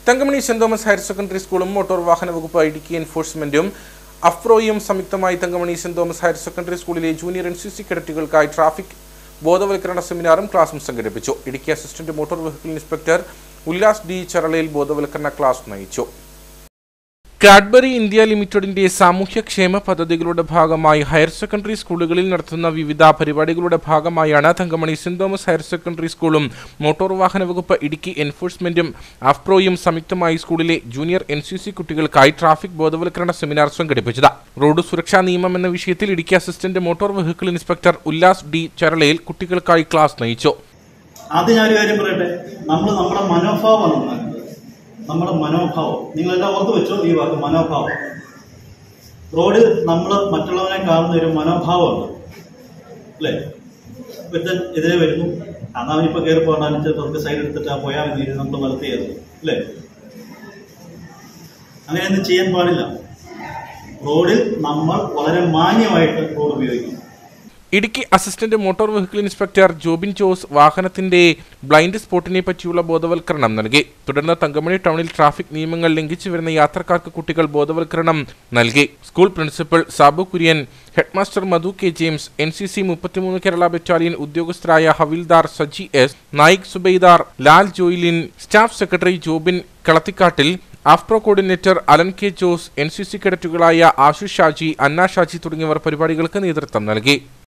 Thankamani Saint Thomas higher secondary സ്കൂളും motor വാഹന വകുപ്പ് ഇടുക്കി എൻഫോഴ്സ്മെന്റും അഫ്രോയും സംയുക്തമായി Thankamani Saint Thomas higher secondary സ്കൂളിലെ ജൂനിയർ എൻ സി സി കേഡറ്റുകൾക്കായി ട്രാഫിക് ബോധവൽക്കരണ സെമിനാറും ക്ലാസും സംഘടിപ്പിച്ചു Idukki assistant motor vehicle inspector Ullas D ചറളയിൽ ബോധവൽക്കരണ ക്ലാസ് നയിച്ചു കാഡ്ബറി ഇന്ത്യ ലിമിറ്റഡിന്റെ സാമൂഹ്യക്ഷേമ പദ്ധതികളുടെ ഭാഗമായി ഹയർ സെക്കൻഡറി സ്കൂളുകളിൽ നടത്തുന്ന വിവിധ പരിപാടികളുടെ ഭാഗമായാണ് Thankamani Saint Thomas higher secondary സ്കൂളും മോട്ടോർ വാഹന വകുപ്പ് ഇടുക്കി എൻഫോഴ്സ്മെന്റും അഫ്പ്രോയും സംയുക്തമായി സ്കൂളിലെ ജൂനിയർ എൻ സി സി കുട്ടികൾക്കായി ട്രാഫിക് ബോധവൽക്കരണ സെമിനാർ സംഘടിപ്പിച്ചത് റോഡ് സുരക്ഷാ നിയമം എന്ന വിഷയത്തിൽ Idukki assistant motor vehicle inspector Ullas D ചരളയിൽ കുട്ടികൾക്കായി ക്ലാസ് നയിച്ചു ആദ്യം ഞാനൊരു കാര്യം പറയട്ടെ നമ്മൾ നമ്മുടെ മനോഭാവമാണ് നന്നാക്കുന്നത് നമ്മുടെ മനോഭാവം നിങ്ങളെല്ലാം ഓർത്ത് വെച്ചോ ഈ വാക്ക് മനോഭാവം റോഡിൽ നമ്മൾ മറ്റുള്ളവനെ കാണുന്ന ഒരു മനോഭാവമുണ്ട് അല്ലേ ഒരുത്തൻ എതിരെ വരുന്നു അന്ന് അവനിപ്പോൾ കയറി പോകണമെന്ന് വെച്ചാൽ നമുക്ക് സൈഡ് എടുത്തിട്ട് ആ പോയാൽ മതി നമ്മൾ വലത്തിയത് അല്ലേ അങ്ങനെയൊന്നും ചെയ്യാൻ പാടില്ല റോഡിൽ നമ്മൾ വളരെ മാന്യമായിട്ട് റോഡ് ഉപയോഗിക്കണം Idukki assistant motor vehicle inspector Jobin Jose വാഹനത്തിന്റെ ബ്ലൈൻഡ് സ്പോട്ടിനെ പറ്റിയുള്ള ബോധവൽക്കരണം നൽകി തുടർന്ന് തങ്കമണി ടൗണിൽ ട്രാഫിക് നിയമങ്ങൾ ലംഘിച്ചു വരുന്ന യാത്രക്കാർക്ക് കുട്ടികൾ ബോധവൽക്കരണം നൽകി school principal Sabu Kurian headmaster Madhu K James N C C മുപ്പത്തിമൂന്ന് കേരള ബറ്റാലിയൻ ഉദ്യോഗസ്ഥരായ havildar Saji S naik subedar Lal Joylin staff secretary Jobin Kalathikattil AFPRO coordinator Alan K Jose N C C കേഡറ്റുകളായ ആശുഷ് ഷാജി അന്ന ഷാജി തുടങ്ങിയവർ പരിപാടികൾക്ക് നേതൃത്വം നൽകി